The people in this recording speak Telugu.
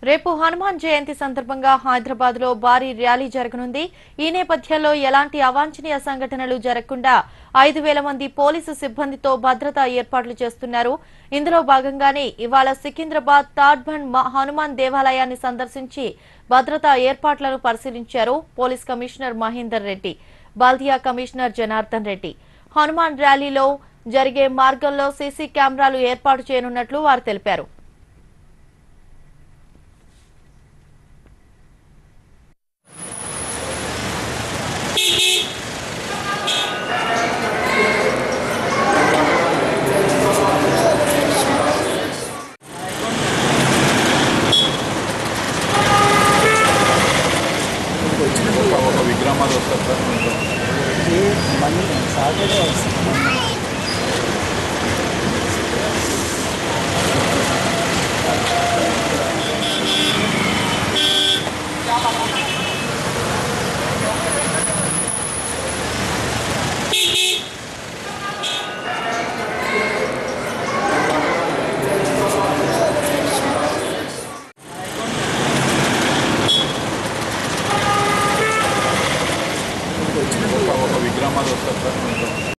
రేపు హనుమాన్ జయంతి సందర్భంగా హైదరాబాద్ లో భారీ ర్యాలీ జరగనుంది ఈ నేపథ్యంలో ఎలాంటి అవాంఛనీయ సంఘటనలు జరగకుండా ఐదు వేల మంది పోలీసు సిబ్బందితో భద్రతా ఏర్పాట్లు చేస్తున్నారు ఇందులో భాగంగానే ఇవాళ సికింద్రాబాద్ తాడ్బండ్ మ- హనుమాన్ దేవాలయాన్ని సందర్శించి భద్రతా ఏర్పాట్లను పరిశీలించారు police commissioner Mahender Reddy Baldia commissioner Janardhan Reddy Hanuman ర్యాలీలో జరిగే మార్గంలో సీసీ కెమెరాలు ఏర్పాటు చేయనున్నట్లు వారు తెలిపారు